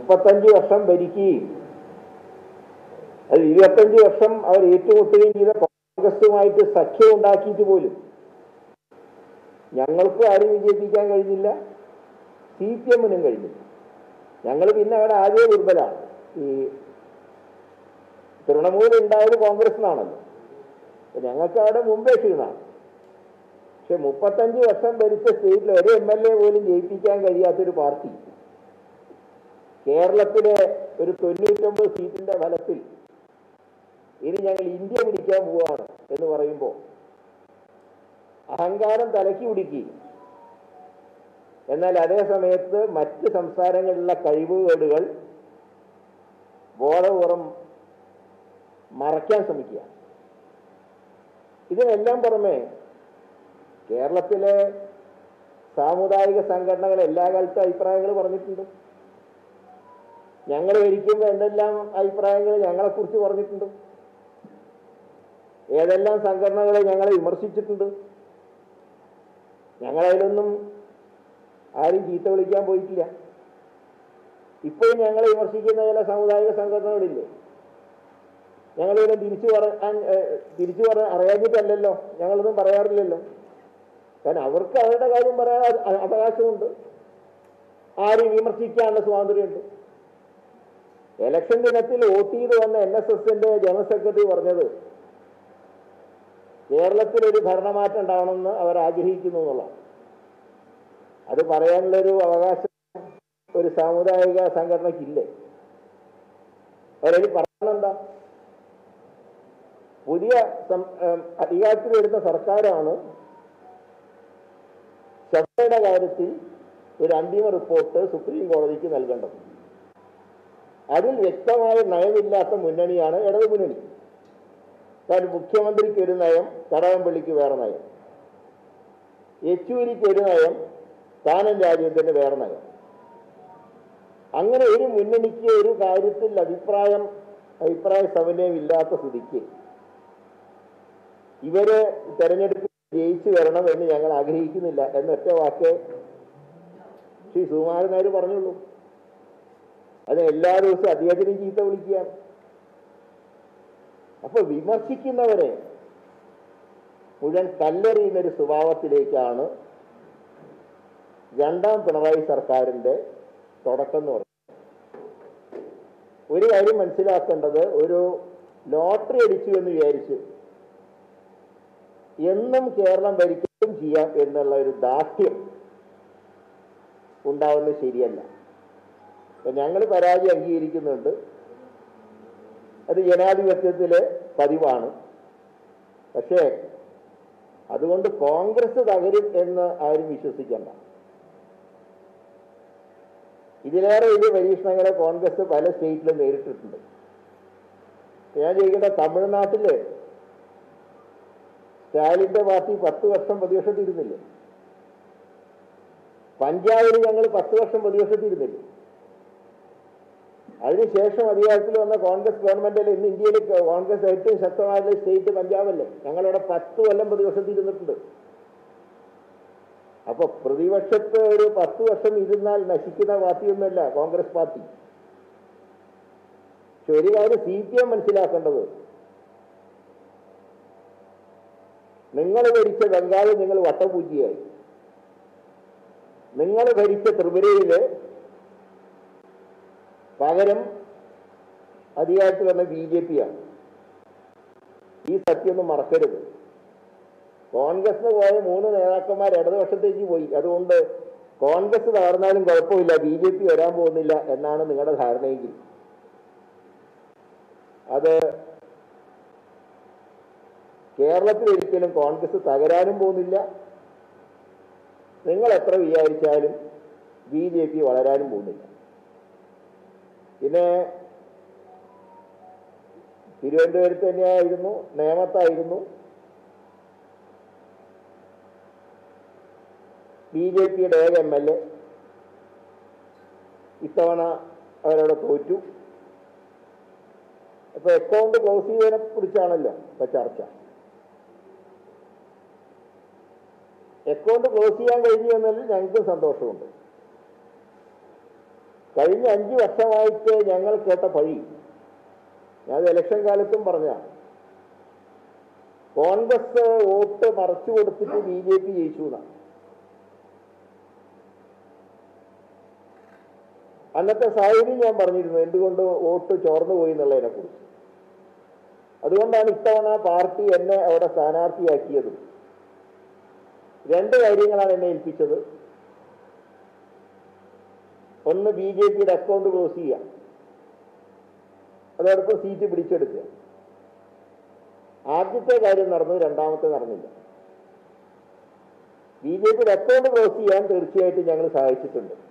മുപ്പത്തഞ്ച് വർഷം ഭരിക്കുകയും അത് ഇരുപത്തഞ്ച് വർഷം അവർ ഏറ്റുമുട്ടുകയും ചെയ്ത കോൺഗ്രസുമായിട്ട് സഖ്യം ഉണ്ടാക്കിയിട്ട് പോലും ഞങ്ങൾക്ക് ആരും വിജയിപ്പിക്കാൻ കഴിഞ്ഞില്ല സി പി എമ്മിനും കഴിഞ്ഞില്ല ഞങ്ങൾ പിന്നെ അവിടെ ആദ്യ ദുർബലാണ് ഈ തൃണമൂൽ ഉണ്ടായത് കോൺഗ്രസിനാണല്ലോ അപ്പൊ ഞങ്ങൾക്ക് അവിടെ മുമ്പേ ക്ഷീണമാണ് പക്ഷെ മുപ്പത്തഞ്ച് വർഷം ഭരിച്ച സ്റ്റേറ്റിൽ ഒരു എം എൽ എ പോലും ജയിപ്പിക്കാൻ കഴിയാത്തൊരു പാർട്ടി കേരളത്തിലെ ഒരു തൊണ്ണൂറ്റൊമ്പത് സീറ്റിന്റെ ഫലത്തിൽ ഇനി ഞങ്ങൾ ഇന്ത്യ പിടിക്കാൻ പോവാണ് എന്ന് പറയുമ്പോൾ അഹങ്കാരം തലക്കി പിടിക്കി എന്നാൽ അതേ സമയത്ത് മറ്റ് സംസ്ഥാനങ്ങളിലുള്ള കഴിവുകേടുകൾ ബോധപൂർവം മറയ്ക്കാൻ ശ്രമിക്കുക ഇതിനെല്ലാം പുറമെ കേരളത്തിലെ സാമുദായിക സംഘടനകൾ എല്ലാ കാലത്തും അഭിപ്രായങ്ങൾ പറഞ്ഞിട്ടുണ്ട് ഞങ്ങൾ ഭരിക്കുമ്പോൾ എന്തെല്ലാം അഭിപ്രായങ്ങൾ ഞങ്ങളെക്കുറിച്ച് പറഞ്ഞിട്ടുണ്ട് ഏതെല്ലാം സംഘടനകളെ ഞങ്ങളെ വിമർശിച്ചിട്ടുണ്ട് ഞങ്ങളതിലൊന്നും ആരും ചീത്ത വിളിക്കാൻ പോയിട്ടില്ല ഇപ്പോഴും ഞങ്ങളെ വിമർശിക്കുന്ന ചില സാമുദായിക സംഘടനകളില്ലേ ഞങ്ങളിവിടെ തിരിച്ചു പറയാൻ ഏഹ്, തിരിച്ചു പറയാൻ അറിയാഞ്ഞിട്ടല്ലല്ലോ ഞങ്ങളൊന്നും പറയാറില്ലല്ലോ കാരണം അവർക്ക് അവരുടെ കാര്യം പറയാൻ അ- അ- അവകാശമുണ്ട് ആരും വിമർശിക്കാനുള്ള സ്വാതന്ത്ര്യമുണ്ട് ഇലക്ഷൻ ദിനത്തിൽ വോട്ട് ചെയ്ത് വന്ന എൻ എസ് എസിന്റെ ജനറൽ സെക്രട്ടറി പറഞ്ഞത് കേരളത്തിൽ ഒരു ഭരണമാറ്റം ഉണ്ടാവണമെന്ന് അവർ ആഗ്രഹിക്കുന്നു എന്നുള്ളതാണ് അത് പറയാനുള്ളൊരു അവകാശം ഒരു സാമുദായിക സംഘടനയ്ക്കില്ലേ അവരതിൽ പറയുന്നെന്താ പുതിയ സം- ഏം, അധികാരത്തിൽ വരുന്ന സർക്കാരാണ് ശബരിയുടെ കാര്യത്തിൽ ഒരു അന്തിമ റിപ്പോർട്ട് സുപ്രീം കോടതിക്ക് നൽകേണ്ടത് അതിൽ വ്യക്തമായ നയമില്ലാത്ത മുന്നണിയാണ് ഇടതു മുന്നണി കാരണം മുഖ്യമന്ത്രിക്ക് ഒരു നയം കടകംപള്ളിക്ക് വേറെ നയം യെച്ചൂരിക്ക് ഒരു നയം കാനൻ രാജ്യത്തിന് വേറെ നയം അങ്ങനെ ഒരു മുന്നണിക്ക് ഒരു കാര്യത്തിൽ അഭിപ്രായം അഭിപ്രായ സമന്വയം ഇല്ലാത്ത സ്ഥിതിക്ക് ഇവര് തെരഞ്ഞെടുപ്പ് ജയിച്ചു വരണം എന്ന് ഞങ്ങൾ ആഗ്രഹിക്കുന്നില്ല എന്നൊറ്റ വാക്ക് ശ്രീ സുകുമാരൻ നായർ പറഞ്ഞുള്ളൂ അത് എല്ലാ ദിവസവും അദ്ദേഹത്തിനും ചീത്ത വിളിക്കുകയാണ് അപ്പൊ വിമർശിക്കുന്നവരെ മുഴുവൻ കല്ലെറിയുന്ന ഒരു സ്വഭാവത്തിലേക്കാണ് രണ്ടാം പിണറായി സർക്കാരിന്റെ തുടക്കം എന്ന് പറയുന്നത് ഒരു കാര്യം മനസ്സിലാക്കേണ്ടത് ഒരു ലോട്ടറി അടിച്ചു എന്ന് വിചാരിച്ച് എന്നും കേരളം ഭരിക്കുകയും ചെയ്യാം എന്നുള്ള ഒരു ദാസ്യം ഉണ്ടാവുന്നത് ശരിയല്ല അപ്പൊ ഞങ്ങൾ പരാജയം അംഗീകരിക്കുന്നുണ്ട് അത് ജനാധിപത്യത്തിലെ പതിവാണ് പക്ഷേ അതുകൊണ്ട് കോൺഗ്രസ് തകരും എന്ന് ആരും വിശ്വസിക്കണ്ട ഇതിലേറെ വലിയ പരീക്ഷണങ്ങളെ കോൺഗ്രസ് പല സ്റ്റേറ്റിലും നേരിട്ടിട്ടുണ്ട് ഞാൻ ചോദിക്കട്ടെ തമിഴ്നാട്ടില് സ്റ്റാലിന്റെ പാർട്ടി പത്ത് വർഷം പ്രതിപക്ഷത്തിരുന്നില്ലേ പഞ്ചാബിൽ ഞങ്ങൾ പത്ത് വർഷം പ്രതിപക്ഷത്തിരുന്നില്ലേ അതിനുശേഷം അധികാരത്തിൽ വന്ന കോൺഗ്രസ് ഗവൺമെന്റല്ലേ ഇന്ന് ഇന്ത്യയിൽ കോൺഗ്രസ് ഏറ്റവും ശക്തമായിട്ടുള്ള സ്റ്റേറ്റ് പഞ്ചാബല്ലേ ഞങ്ങളവിടെ പത്ത് കൊല്ലം പ്രതിപക്ഷത്തിൽ ഇരുന്നിട്ടുണ്ട് അപ്പൊ പ്രതിപക്ഷത്ത് ഒരു പത്ത് വർഷം ഇരുന്നാൽ നശിക്കുന്ന പാർട്ടിയൊന്നുമല്ല കോൺഗ്രസ് പാർട്ടി പക്ഷെ ഒരു കാര്യം സി പി എം മനസ്സിലാക്കേണ്ടത് നിങ്ങൾ ഭരിച്ച ബംഗാളിൽ നിങ്ങൾ വട്ടപൂജ്യയായി നിങ്ങൾ ഭരിച്ച ത്രിപുരയില് പകരം അധികാരത്തിൽ വന്ന ബി ജെ പി ആണ് ഈ സത്യമൊന്നും മറക്കരുത് കോൺഗ്രസിന് പോയ മൂന്ന് നേതാക്കന്മാർ ഇടതുപക്ഷത്തേക്ക് പോയി അതുകൊണ്ട് കോൺഗ്രസ് തകർന്നാലും കുഴപ്പമില്ല ബി ജെ പി വരാൻ പോകുന്നില്ല എന്നാണ് നിങ്ങളുടെ ധാരണയെങ്കിൽ അത് കേരളത്തിൽ ഒരിക്കലും കോൺഗ്രസ് തകരാനും പോകുന്നില്ല നിങ്ങൾ എത്ര വിചാരിച്ചാലും ബി ജെ പി വളരാനും പോകുന്നില്ല പിന്നെ തിരുവനന്തപുരത്ത് തന്നെയായിരുന്നു നേമത്തായിരുന്നു ബി ജെ പിയുടെ ഏക എം എൽ എ ഇത്തവണ അവരവിടെ തോറ്റു അപ്പൊ അക്കൗണ്ട് ക്ലോസ് ചെയ്തതിനെ കുറിച്ചാണല്ലോ ഇപ്പൊ ചർച്ച അക്കൗണ്ട് ക്ലോസ് ചെയ്യാൻ കഴിഞ്ഞു എന്നതിൽ ഞങ്ങൾക്കും സന്തോഷമുണ്ട് കഴിഞ്ഞ അഞ്ച് വർഷമായിട്ട് ഞങ്ങൾ കേട്ട പഴി ഞാൻ ഇലക്ഷൻ കാലത്തും പറഞ്ഞ കോൺഗ്രസ് വോട്ട് മറച്ചു കൊടുത്തിട്ട് ബി ജെ പി ജയിച്ചു എന്നാണ് അന്നത്തെ സാഹചര്യം ഞാൻ പറഞ്ഞിരുന്നു എന്തുകൊണ്ട് വോട്ട് ചോർന്നു പോയി എന്നുള്ളതിനെ കുറിച്ച് അതുകൊണ്ടാണ് ഇത്തവണ പാർട്ടി എന്നെ അവിടെ സ്ഥാനാർത്ഥിയാക്കിയത് രണ്ട് കാര്യങ്ങളാണ് എന്നെ ഏൽപ്പിച്ചത് ഒന്ന് ബി ജെ പിയുടെ അക്കൗണ്ട് ക്ലോസ് ചെയ്യുക അതോടൊപ്പം സീറ്റ് പിടിച്ചെടുക്കുക ആദ്യത്തെ കാര്യം നടന്നു രണ്ടാമത്തെ നടന്നില്ല ബി ജെ പിയുടെ അക്കൗണ്ട് ക്ലോസ് ചെയ്യാൻ തീർച്ചയായിട്ടും ഞങ്ങൾ സഹായിച്ചിട്ടുണ്ട്